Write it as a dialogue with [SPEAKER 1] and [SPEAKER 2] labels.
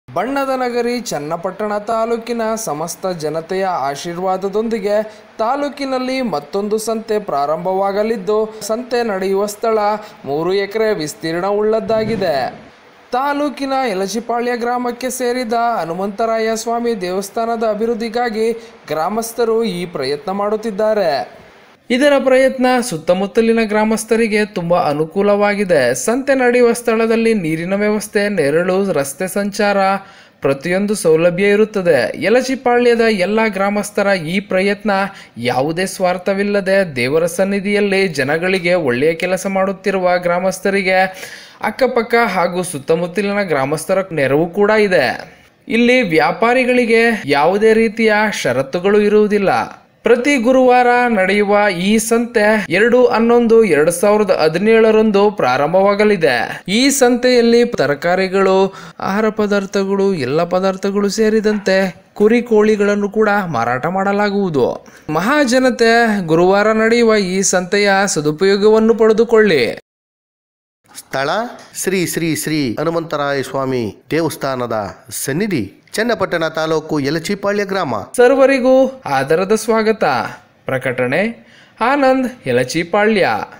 [SPEAKER 1] ಬಣ್ಣದ ನಗರಿ ಚನ್ನಪಟ್ಟಣ ತಾಲೂಕಿನ ಸಮಸ್ತ ಜನತೆಯ ಆಶೀರ್ವಾದದೊಂದಿಗೆ ತಾಲೂಕಿನಲ್ಲಿ ಮತ್ತೊಂದು ಸಂತೆ ಪ್ರಾರಂಭವಾಗಲಿದ್ದು ಸಂತೆ ನಡೆಯುವ ಸ್ಥಳ ಮೂರು ಎಕರೆ ವಿಸ್ತೀರ್ಣವುಳ್ಳದ್ದಾಗಿದೆ ತಾಲೂಕಿನ ಯಲಚಿಪಾಳ್ಯ ಗ್ರಾಮಕ್ಕೆ ಸೇರಿದ ಹನುಮಂತರಾಯ ಸ್ವಾಮಿ ದೇವಸ್ಥಾನದ ಅಭಿವೃದ್ಧಿಗಾಗಿ ಗ್ರಾಮಸ್ಥರು ಈ ಪ್ರಯತ್ನ ಮಾಡುತ್ತಿದ್ದಾರೆ ಇದರ ಪ್ರಯತ್ನ ಸುತ್ತಮುತ್ತಲಿನ ಗ್ರಾಮಸ್ಥರಿಗೆ ತುಂಬಾ ಅನುಕೂಲವಾಗಿದೆ ಸಂತೆ ನಡೆಯುವ ಸ್ಥಳದಲ್ಲಿ ನೀರಿನ ವ್ಯವಸ್ಥೆ ನೆರಳು ರಸ್ತೆ ಸಂಚಾರ ಪ್ರತಿಯೊಂದು ಸೌಲಭ್ಯ ಇರುತ್ತದೆ ಯಲಚಿಪಾಳ್ಯದ ಎಲ್ಲ ಗ್ರಾಮಸ್ಥರ ಈ ಪ್ರಯತ್ನ ಯಾವುದೇ ಸ್ವಾರ್ಥವಿಲ್ಲದೆ ದೇವರ ಸನ್ನಿಧಿಯಲ್ಲಿ ಜನಗಳಿಗೆ ಒಳ್ಳೆಯ ಕೆಲಸ ಮಾಡುತ್ತಿರುವ ಗ್ರಾಮಸ್ಥರಿಗೆ ಅಕ್ಕಪಕ್ಕ ಹಾಗೂ ಸುತ್ತಮುತ್ತಲಿನ ಗ್ರಾಮಸ್ಥರ ನೆರವು ಕೂಡ ಇದೆ ಇಲ್ಲಿ ವ್ಯಾಪಾರಿಗಳಿಗೆ ಯಾವುದೇ ರೀತಿಯ ಷರತ್ತುಗಳು ಇರುವುದಿಲ್ಲ ಪ್ರತಿ ಗುರುವಾರ ನಡೆಯುವ ಈ ಸಂತೆ ಎರಡು ಹನ್ನೊಂದು ಎರಡ್ ಸಾವಿರದ ಹದಿನೇಳರಂದು ಪ್ರಾರಂಭವಾಗಲಿದೆ ಈ ಸಂತೆಯಲ್ಲಿ ತರಕಾರಿಗಳು ಆಹಾರ ಪದಾರ್ಥಗಳು ಎಲ್ಲ ಪದಾರ್ಥಗಳು ಸೇರಿದಂತೆ ಕುರಿ ಕೋಳಿಗಳನ್ನು ಕೂಡ ಮಾರಾಟ ಮಾಡಲಾಗುವುದು ಮಹಾಜನತೆ ಗುರುವಾರ ನಡೆಯುವ ಈ ಸಂತೆಯ ಸದುಪಯೋಗವನ್ನು ಪಡೆದುಕೊಳ್ಳಿ
[SPEAKER 2] ಸ್ಥಳ ಶ್ರೀ ಶ್ರೀ ಶ್ರೀ ಹನುಮಂತರಾಯ ಸ್ವಾಮಿ ದೇವಸ್ಥಾನದ ಸನ್ನಿಧಿ ಚನ್ನಪಟ್ಟಣ ತಾಲೂಕು ಯಲಚಿಪಾಳ್ಯ ಗ್ರಾಮ
[SPEAKER 1] ಸರ್ವರಿಗೂ ಆದರದ ಸ್ವಾಗತ ಪ್ರಕಟಣೆ ಆನಂದ್ ಯಲಚಿಪಾಳ್ಯ